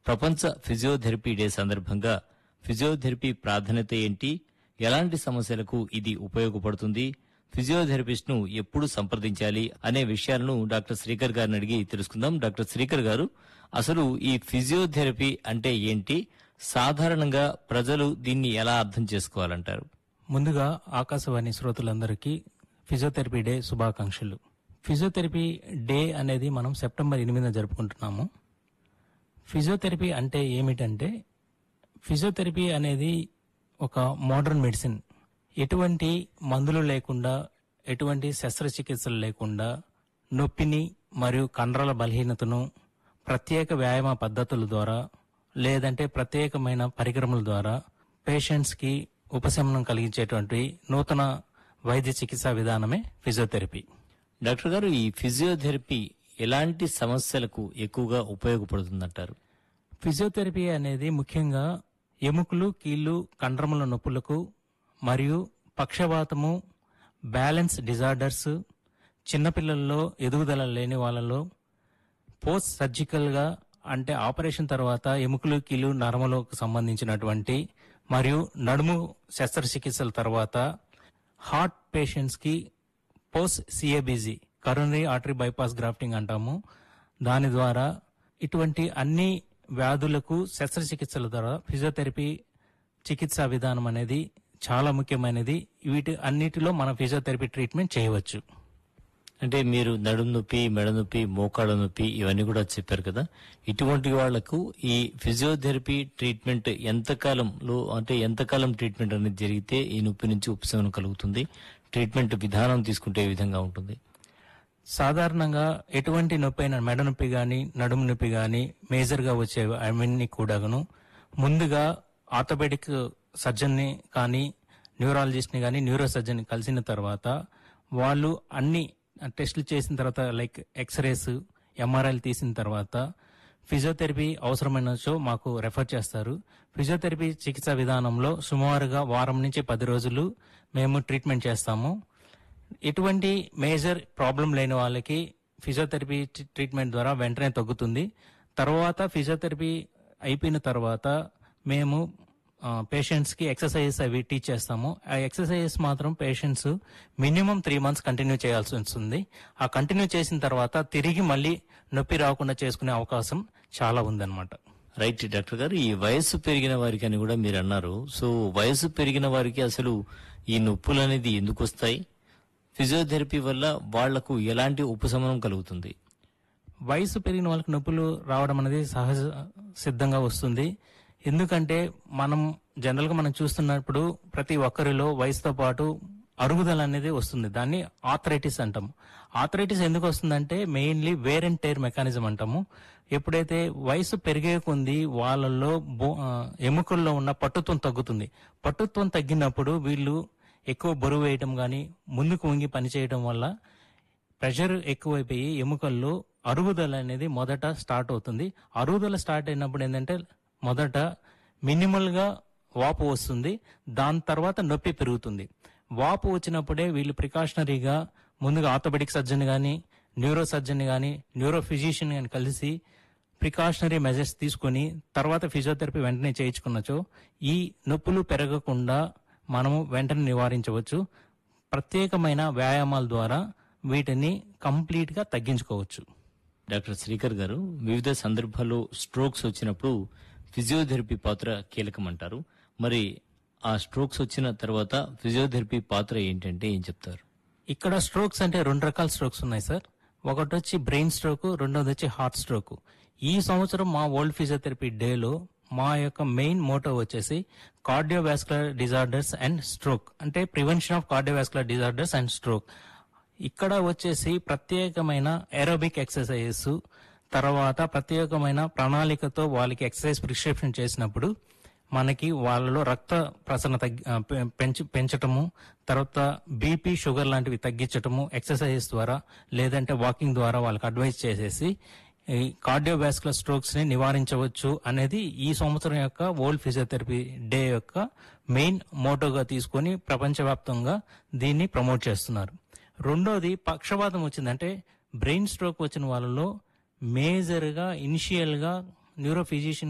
ప్రపంచ physiotherapy day సందర్భంగా physiotherapy ప్రాధాన్యత ఏంటి ఎలాంటి సమస్యలకు ఇది ఉపయోగపడుతుంది ఫిజియోథెరపిస్ట్ ను ఎప్పుడు సంప్రదించాలి అనే విషయాలను డాక్టర్ శ్రీకర్ గారిని అడిగి తెలుసుకుందాం డాక్టర్ శ్రీకర్ గారు అసలు ఈ ఫిజియోథెరపీ అంటే ఏంటి సాధారణంగా ప్రజలు దీన్ని ఎలా అర్థం చేసుకోవాలంటారు ముందుగా ఆకాశవాణి శ్రోతలందరికీ ఫిజియోథెరపీ డే శుభాకాంక్షలు ఫిజియోథెరపీ డే అనేది మనం సెప్టెంబర్ ఎనిమిదిన జరుపుకుంటున్నాము ఫిజియోథెరపీ అంటే ఏమిటంటే ఫిజియోథెరపీ అనేది ఒక మోడర్న్ మెడిసిన్ ఎటువంటి మందులు లేకుండా ఎటువంటి శస్త్రచికిత్సలు లేకుండా నొప్పిని మరియు కండరాల బలహీనతను ప్రత్యేక వ్యాయామ పద్ధతుల ద్వారా లేదంటే ప్రత్యేకమైన పరికరముల ద్వారా పేషెంట్స్ కి ఉపశమనం కలిగించేటువంటి నూతన వైద్య చికిత్సా విధానమే ఫిజియోథెరపీ డాక్టర్ గారు ఈ ఫిజియోథెరపీ ఎలాంటి సమస్యలకు ఎక్కువగా ఉపయోగపడుతుందంటారు ఫిజియోథెరపీ అనేది ముఖ్యంగా ఎముకలు కీళ్లు కండరముల నొప్పులకు మరియు పక్షవాతము బ్యాలెన్స్ డిజార్డర్స్ చిన్నపిల్లల్లో ఎదుగుదల లేని వాళ్ళలో పోస్ట్ సర్జికల్గా అంటే ఆపరేషన్ తర్వాత ఎముకలు కీలు నరములకు సంబంధించినటువంటి మరియు నడుము శస్త్రచికిత్సల తర్వాత హార్ట్ పేషెంట్స్ కి post C A B G coronary artery bypass grafting అంటాము దాని ద్వారా ఇటువంటి అన్ని వ్యాధులకు శస్త్రచికిత్సల ద్వారా ఫిజియోథెరపీ చికిత్సా విధానం అనేది చాలా ముఖ్యమైనది వీటి అన్నిటిలో మనం ఫిజియోథెరపీ ట్రీట్మెంట్ చేయవచ్చు అంటే మీరు నడుము నొప్పి మెడ నొప్పి మోకాళ్ళ నొప్పి ఇవన్నీ కూడా చెప్పారు కదా ఇటువంటి వాళ్లకు ఈ ఫిజియోథెరపీ ట్రీట్మెంట్ ఎంతకాలంలో అంటే ఎంతకాలం ట్రీట్మెంట్ అనేది జరిగితే ఈ నొప్పి నుంచి ఉపశమనం కలుగుతుంది ట్రీట్మెంట్ విధానం తీసుకుంటే ఏ విధంగా ఉంటుంది సాధారణంగా ఎటువంటి నొప్పి అయినా మెడ నొప్పి గాని నడుము నొప్పి గాని మేజర్ గా వచ్చే అవన్నీ కూడాను ముందుగా ఆర్థోపెడిక్ సర్జన్ ని కానీ న్యూరాలజిస్ట్ ని కానీ న్యూరో సర్జన్ ని కలిసిన తర్వాత వాళ్ళు అన్ని టెస్టులు చేసిన తర్వాత లైక్ ఎక్స్రేస్ ఎంఆర్ఐలు తీసిన తర్వాత ఫిజియోథెరపీ అవసరమైనచో మాకు రెఫర్ చేస్తారు ఫిజియోథెరపీ చికిత్సా విధానంలో సుమారుగా వారం నుంచి పది రోజులు మేము ట్రీట్మెంట్ చేస్తాము ఎటువంటి మేజర్ ప్రాబ్లం లేని వాళ్ళకి ఫిజియోథెరపీ టి- ట్రీట్మెంట్ ద్వారా వెంటనే తగ్గుతుంది తర్వాత ఫిజియోథెరపీ అయిపోయిన తర్వాత మేము పేషెంట్స్ కి ఎక్సర్సైజెస్ అవి టీచ్ చేస్తాము ఆ ఎక్సర్సైజెస్ మాత్రం patients minimum three months continue చేయాల్సి వస్తుంది ఆ కంటిన్యూ చేసిన తర్వాత తిరిగి మళ్ళీ నొప్పి రాకుండా చేసుకునే అవకాశం చాలా ఉందన్నమాట రైట్ డాక్టర్ గారు ఈ వయసు పెరిగిన వారికి అని కూడా మీరు అన్నారు సో వయసు పెరిగిన వారికి అసలు ఈ నొప్పులు అనేది ఎందుకు వస్తాయి ఫిజియోథెరపీ వల్ల వాళ్లకు ఎలాంటి ఉపశమనం కలుగుతుంది వయసు పెరిగిన వాళ్ళకి నొప్పులు రావడం అనేది సహజ సిద్ధంగా వస్తుంది ఎందుకంటే మనం జనరల్ గా మనం చూస్తున్నప్పుడు ప్రతి ఒక్కరిలో వయసుతో పాటు అరుగుదల అనేది వస్తుంది దాన్ని ఆథరైటిస్ అంటాము ఆథరైటిస్ ఎందుకు వస్తుందంటే mainly wear and tear mechanism అంటాము ఎప్పుడైతే వయసు పెరిగే కొంది వాళ్ళల్లో బో- ఆ, ఎముకల్లో ఉన్న పట్టుత్వం తగ్గుతుంది పట్టుత్వం తగ్గినప్పుడు వీళ్ళు ఎక్కువ బరువు వేయటం గాని ముందుకు వంగి పనిచేయడం వల్ల ప్రెషర్ ఎక్కువైపోయి ఎముకల్లో అరుగుదల అనేది మొదట స్టార్ట్ అవుతుంది అరుగుదల స్టార్ట్ అయినప్పుడు ఏంటంటే మొదట మినిమల్ గా వాపు వస్తుంది దాని తర్వాత నొప్పి పెరుగుతుంది వాపు వచ్చినప్పుడే వీళ్ళు ప్రికాషనరీగా ముందుగా ఆర్థోపెడిక్ సర్జన్ గాని న్యూరో సర్జన్ గాని న్యూరో ఫిజిషియన్ గాని కలిసి ప్రికాషనరీ మెజర్స్ తీసుకొని తర్వాత ఫిజియోథెరపీ వెంటనే చేయించుకున్నచో ఈ నొప్పులు పెరగకుండా మనము వెంటనే నివారించవచ్చు ప్రత్యేకమైన వ్యాయామాల ద్వారా వీటిని కంప్లీట్ గా తగ్గించుకోవచ్చు డాక్టర్ శ్రీకర్ గారు వివిధ సందర్భాల్లో స్ట్రోక్స్ వచ్చినప్పుడు ఫిజియోథెరపీ పాత్ర కీలకమంటారు మరి ఆ స్ట్రోక్స్ వచ్చిన తర్వాత ఫిజియోథెరపీ పాత్ర ఏంటంటే ఏం చెప్తారు ఇక్కడ స్ట్రోక్స్ అంటే రెండు రకాల స్ట్రోక్స్ ఉన్నాయి సార్ ఒకటి వచ్చి బ్రెయిన్ స్ట్రోక్ రెండోది వచ్చి హార్ట్ స్ట్రోక్ ఈ సంవత్సరం మా వరల్డ్ ఫిజియోథెరపీ డేలో మా యొక్క మెయిన్ మోటో వచ్చేసి కార్డియోవాస్కులర్ డిజార్డర్స్ అండ్ స్ట్రోక్ అంటే prevention of cardiovascular disorders and stroke ఇక్కడ వచ్చేసి ప్రత్యేకమైన ఏరోబిక్ ఎక్సర్సైజెస్ తర్వాత ప్రత్యేకమైన ప్రణాళికతో వాళ్ళకి ఎక్సర్సైజ్ ప్రిస్క్రిప్షన్ చేసినప్పుడు మనకి వాళ్ళలో రక్త ప్రసరణ తగ్గి ఆ, పె- పెంచు పెంచటము తర్వాత బీపీ షుగర్ లాంటివి తగ్గించటము ఎక్సర్సైజెస్ ద్వారా లేదంటే వాకింగ్ ద్వారా వాళ్ళకి అడ్వైస్ చేసేసి ఈ కార్డియోవాస్కులర్ స్ట్రోక్స్ ని నివారించవచ్చు అనేది ఈ సంవత్సరం యొక్క వరల్డ్ ఫిజియోథెరపీ డే యొక్క మెయిన్ మోటోగా తీసుకొని ప్రపంచవ్యాప్తంగా దీన్ని ప్రమోట్ చేస్తున్నారు రెండోది పక్షవాతం వచ్చిందంటే బ్రెయిన్ స్ట్రోక్ వచ్చిన వాళ్ళలో మేజర్ గా ఇనిషియల్ గా న్యూరో ఫిజిషియన్